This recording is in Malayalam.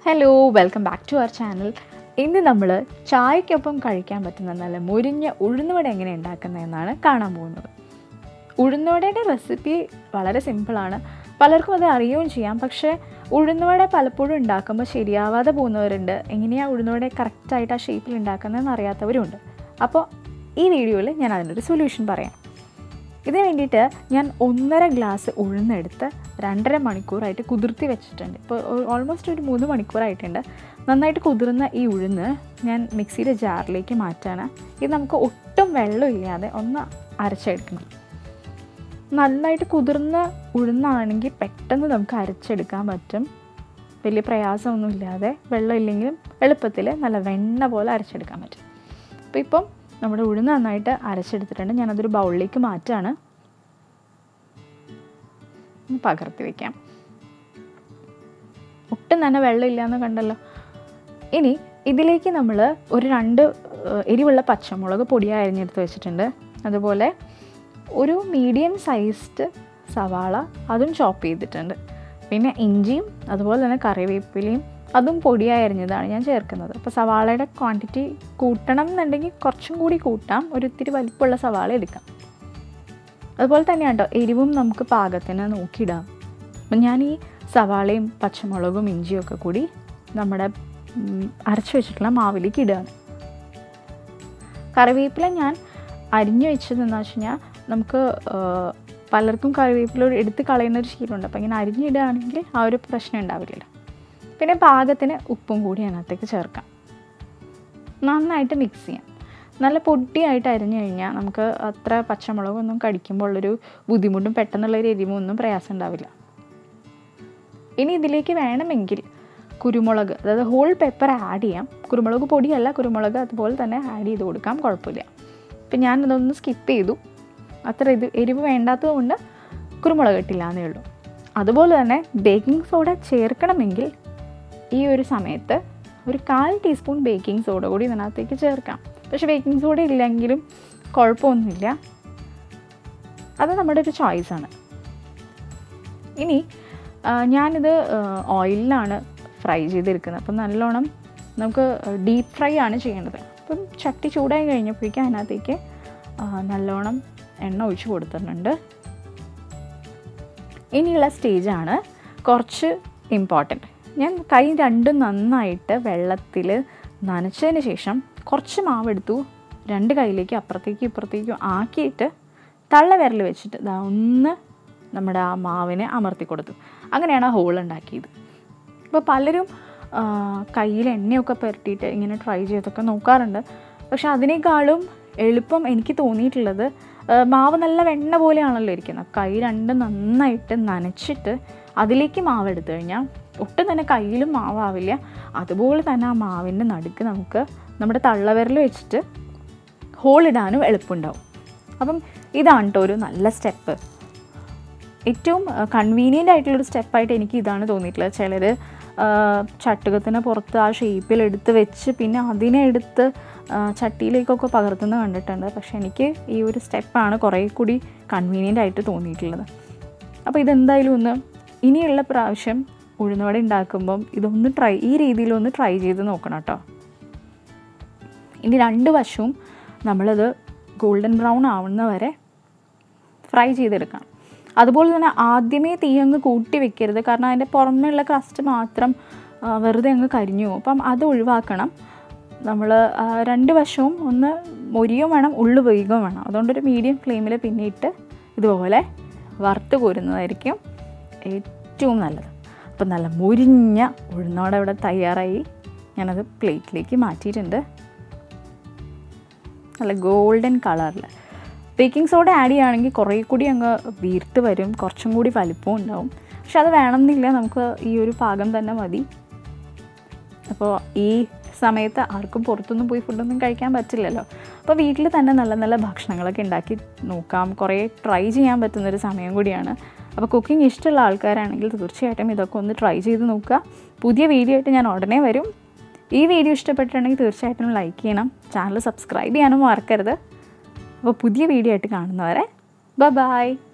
hello welcome back to our channel ഇന്ന് നമ്മൾ ചായക്കൊപ്പം കഴിക്കാൻ പറ്റുന്ന നല്ല മുരിഞ്ഞ ഉഴുന്നുവട എങ്ങനെ ഉണ്ടാക്കുന്നതെന്നാണ് കാണാൻ പോകുന്നത് ഉഴുന്നുവടയുടെ റെസിപ്പി വളരെ സിമ്പിളാണ് പലർക്കും അത് അറിയുകയും ചെയ്യാം പക്ഷേ ഉഴുന്നുവട പലപ്പോഴും ഉണ്ടാക്കുമ്പോൾ ശരിയാവാതെ പോകുന്നവരുണ്ട് എങ്ങനെയാണ് ഉഴുന്നുവട കറക്റ്റായിട്ട് ആ ഷേപ്പിൽ ഉണ്ടാക്കുന്നതെന്ന് അറിയാത്തവരുണ്ട് അപ്പോൾ ഈ വീഡിയോയിൽ ഞാൻ അതിനൊരു സൊല്യൂഷൻ പറയാം ഇതിന് വേണ്ടിയിട്ട് ഞാൻ ഒന്നര ഗ്ലാസ് ഉഴുന്നെടുത്ത് രണ്ടര മണിക്കൂറായിട്ട് കുതിർത്തി വെച്ചിട്ടുണ്ട് ഇപ്പോൾ ഓൾമോസ്റ്റ് ഒരു മൂന്ന് മണിക്കൂറായിട്ടുണ്ട് നന്നായിട്ട് കുതിർന്ന ഈ ഉഴുന്ന് ഞാൻ മിക്സിയുടെ ജാറിലേക്ക് മാറ്റാണ് ഇത് നമുക്ക് ഒട്ടും വെള്ളമില്ലാതെ ഒന്ന് അരച്ചെടുക്കണം നന്നായിട്ട് കുതിർന്ന ഉഴുന്നാണെങ്കിൽ പെട്ടെന്ന് നമുക്ക് അരച്ചെടുക്കാൻ പറ്റും വലിയ പ്രയാസമൊന്നുമില്ലാതെ വെള്ളമില്ലെങ്കിലും എളുപ്പത്തിൽ നല്ല വെണ്ണ പോലെ അരച്ചെടുക്കാൻ പറ്റും അപ്പോൾ ഇപ്പം നമ്മുടെ ഉഴുന്ന് നന്നായിട്ട് അരച്ചെടുത്തിട്ടുണ്ട് ഞാനതൊരു ബൗളിലേക്ക് മാറ്റാണ് ഒന്ന് പകർത്തി വയ്ക്കാം ഒട്ടും തന്നെ വെള്ളമില്ല എന്ന് കണ്ടല്ലോ ഇനി ഇതിലേക്ക് നമ്മൾ ഒരു രണ്ട് ഏഹ്, എരിവുള്ള പച്ചമുളക് പൊടിയായി അരിഞ്ഞെടുത്ത് വെച്ചിട്ടുണ്ട് അതുപോലെ ഒരു മീഡിയം സൈസ്ഡ് സവാള അതും ചോപ്പ് ചെയ്തിട്ടുണ്ട് പിന്നെ ഇഞ്ചിയും അതുപോലെ തന്നെ കറിവേപ്പിലയും അതും പൊടിയായി അരിഞ്ഞതാണ് ഞാൻ ചേർക്കുന്നത് അപ്പോൾ സവാളയുടെ ക്വാണ്ടിറ്റി കൂട്ടണം എന്നുണ്ടെങ്കിൽ കുറച്ചും കൂടി കൂട്ടാം ഒരു ഇത്തിരി വലിപ്പമുള്ള സവാള എടുക്കാം അതുപോലെ തന്നെയാണ് കേട്ടോ എരിവും നമുക്ക് പാകത്തിന് നോക്കിയിടാം അപ്പം ഞാൻ ഈ സവാളയും പച്ചമുളകും ഇഞ്ചിയും ഒക്കെ കൂടി നമ്മുടെ ഉം, അരച്ച് വെച്ചിട്ടുള്ള മാവിലേക്ക് ഇടുകയാണ് കറിവേപ്പില ഞാൻ അരിഞ്ഞു വെച്ചത് എന്താ വെച്ച് കഴിഞ്ഞാൽ നമുക്ക് ആ, പലർക്കും കറിവേപ്പില എടുത്ത് കളയുന്ന ഒരു ശീലമുണ്ട് അപ്പോൾ ഇങ്ങനെ അരിഞ്ഞിടുകയാണെങ്കിൽ ആ ഒരു പ്രശ്നം ഉണ്ടാവില്ലല്ലോ പിന്നെ പാകത്തിന് ഉപ്പും കൂടി അതിനകത്തേക്ക് ചേർക്കാം നന്നായിട്ട് മിക്സ് ചെയ്യാം നല്ല പൊടിയായിട്ട് അരിഞ്ഞു കഴിഞ്ഞാൽ നമുക്ക് അത്ര പച്ചമുളകൊന്നും കടിക്കുമ്പോൾ ഉള്ളൊരു ബുദ്ധിമുട്ടും പെട്ടെന്നുള്ളൊരു എരിവും ഒന്നും പ്രയാസം ഉണ്ടാവില്ല ഇനി ഇതിലേക്ക് വേണമെങ്കിൽ കുരുമുളക് അതായത് ഹോൾ പെപ്പർ ആഡ് ചെയ്യാം കുരുമുളക് പൊടിയല്ല കുരുമുളക് അതുപോലെ തന്നെ ആഡ് ചെയ്ത് കൊടുക്കാം കുഴപ്പമില്ല ഇപ്പം ഞാനതൊന്ന് സ്കിപ്പ് ചെയ്തു അത്ര ഇത് എരിവ് വേണ്ടാത്തത് കൊണ്ട് കുരുമുളക് ഇട്ടില്ല എന്നേ ഉള്ളൂ അതുപോലെ തന്നെ ബേക്കിംഗ് സോഡ ചേർക്കണമെങ്കിൽ ഈ ഒരു സമയത്ത് ഒരു കാൽ ടീസ്പൂൺ ബേക്കിംഗ് സോഡ കൂടി ഇതിനകത്തേക്ക് ചേർക്കാം പക്ഷേ ബേക്കിംഗ് സോഡ ഇല്ലെങ്കിലും കുഴപ്പമൊന്നുമില്ല അത് നമ്മുടെ ഒരു ചോയ്സാണ് ഇനി ആ, ഞാനിത് ഓയിലിലാണ് ഫ്രൈ ചെയ്തെടുക്കുന്നത് അപ്പം നല്ലോണം നമുക്ക് ഡീപ്പ് ഫ്രൈ ആണ് ചെയ്യേണ്ടത് അപ്പം ചട്ടി ചൂടായി കഴിഞ്ഞപ്പോഴേക്കും അതിനകത്തേക്ക് ആ, നല്ലോണം എണ്ണ ഒഴിച്ച് കൊടുത്തിട്ടുണ്ട് ഇനിയുള്ള സ്റ്റേജാണ് കുറച്ച് ഇമ്പോർട്ടൻറ്റ് ഞാൻ കൈ രണ്ടും നന്നായിട്ട് വെള്ളത്തിൽ നനച്ചതിന് ശേഷം കുറച്ച് മാവെടുത്തു രണ്ട് കൈയിലേക്ക് അപ്പുറത്തേക്കും ഇപ്പുറത്തേക്കും ആക്കിയിട്ട് തള്ള വിരൽ വെച്ചിട്ട് ദാ ഒന്ന് നമ്മുടെ ആ മാവിനെ അമർത്തി കൊടുത്തു അങ്ങനെയാണ് ആ ഹോൾ ഉണ്ടാക്കിയത് അപ്പോൾ പലരും ആ, കയ്യിൽ എണ്ണയൊക്കെ പുരട്ടിയിട്ട് ഇങ്ങനെ ട്രൈ ചെയ്തൊക്കെ നോക്കാറുണ്ട് പക്ഷെ അതിനേക്കാളും എളുപ്പം എനിക്ക് തോന്നിയിട്ടുള്ളത് ആ, മാവ് നല്ല വെണ്ണ പോലെയാണല്ലോ ഇരിക്കുന്നത് കൈ രണ്ടും നന്നായിട്ട് നനച്ചിട്ട് അതിലേക്ക് മാവ് എടുത്തു കഴിഞ്ഞാൽ ഒട്ടും തന്നെ കയ്യിലും മാവാവില്ല അതുപോലെ തന്നെ ആ മാവിൻ്റെ നടുക്ക് നമുക്ക് നമ്മുടെ തള്ളവിരൽ വെച്ചിട്ട് ഹോൾ ഇടാനും എളുപ്പമുണ്ടാവും അപ്പം ഇതാണ് കേട്ടോ ഒരു നല്ല സ്റ്റെപ്പ് ഏറ്റവും കൺവീനിയൻ്റ് ആയിട്ടുള്ളൊരു സ്റ്റെപ്പായിട്ട് എനിക്ക് ഇതാണ് തോന്നിയിട്ടുള്ളത് ചിലർ ചട്ടുകത്തിന് പുറത്ത് ആ ഷേപ്പിൽ എടുത്ത് വെച്ച് പിന്നെ അതിനെ എടുത്ത് ആ, ചട്ടിയിലേക്കൊക്കെ പകർത്തുന്നത് കണ്ടിട്ടുണ്ട് പക്ഷേ എനിക്ക് ഈ ഒരു സ്റ്റെപ്പാണ് കുറേ കൂടി കൺവീനിയൻ്റ് ആയിട്ട് തോന്നിയിട്ടുള്ളത് അപ്പോൾ ഇതെന്തായാലും ഒന്ന് ഇനിയുള്ള പ്രാവശ്യം ഉഴുന്നുവട ഉണ്ടാക്കുമ്പം ഇതൊന്ന് ട്രൈ ഈ രീതിയിലൊന്ന് ട്രൈ ചെയ്ത് നോക്കണം കേട്ടോ ഇനി രണ്ട് വശവും നമ്മളത് ഗോൾഡൻ ബ്രൗൺ ആവുന്ന വരെ ഫ്രൈ ചെയ്തെടുക്കണം അതുപോലെ തന്നെ ആദ്യമേ തീ അങ്ങ് കൂട്ടി വെക്കരുത് കാരണം അതിൻ്റെ പുറമേയുള്ള ക്രസ്റ്റ് മാത്രം ആ, വെറുതെ അങ്ങ് കരിഞ്ഞു പോകും അപ്പം അത് ഒഴിവാക്കണം നമ്മൾ രണ്ട് വശവും ഒന്ന് മൊരിയും വേണം ഉള്ളു വേഗവും വേണം അതുകൊണ്ടൊരു മീഡിയം ഫ്ലെയിമിൽ പിന്നെ ഇട്ട് ഇതുപോലെ വറുത്ത് കോരുന്നതായിരിക്കും ഏറ്റവും നല്ലത് അപ്പം നല്ല മുരിഞ്ഞ ഉഴുന്നോടെ ഇവിടെ തയ്യാറായി ഞാനത് പ്ലേറ്റിലേക്ക് മാറ്റിയിട്ടുണ്ട് നല്ല ഗോൾഡൻ കളറിൽ ബേക്കിംഗ് സോഡ ആഡ് ചെയ്യുകയാണെങ്കിൽ കുറേ കൂടി അങ്ങ് വീർത്ത് വരും കുറച്ചും കൂടി വലിപ്പവും ഉണ്ടാവും പക്ഷെ അത് വേണമെന്നില്ല നമുക്ക് ഈ ഒരു പാകം തന്നെ മതി അപ്പോൾ ഈ സമയത്ത് ആർക്കും പുറത്തൊന്നും പോയി ഫുഡൊന്നും കഴിക്കാൻ പറ്റില്ലല്ലോ അപ്പോൾ വീട്ടിൽ തന്നെ നല്ല നല്ല ഭക്ഷണങ്ങളൊക്കെ ഉണ്ടാക്കി നോക്കാം കുറേ ട്രൈ ചെയ്യാൻ പറ്റുന്നൊരു സമയം കൂടിയാണ് അപ്പോൾ കുക്കിംഗ് ഇഷ്ടമുള്ള ആൾക്കാരാണെങ്കിൽ തീർച്ചയായിട്ടും ഇതൊക്കെ ഒന്ന് ട്രൈ ചെയ്ത് നോക്കുക പുതിയ വീഡിയോ ആയിട്ട് ഞാൻ ഉടനെ വരും ഈ വീഡിയോ ഇഷ്ടപ്പെട്ടിട്ടുണ്ടെങ്കിൽ തീർച്ചയായിട്ടും ലൈക്ക് ചെയ്യണം ചാനൽ സബ്സ്ക്രൈബ് ചെയ്യാനും മറക്കരുത് അപ്പോൾ പുതിയ വീഡിയോ ആയിട്ട് കാണുന്നവരെ ബ ബായ്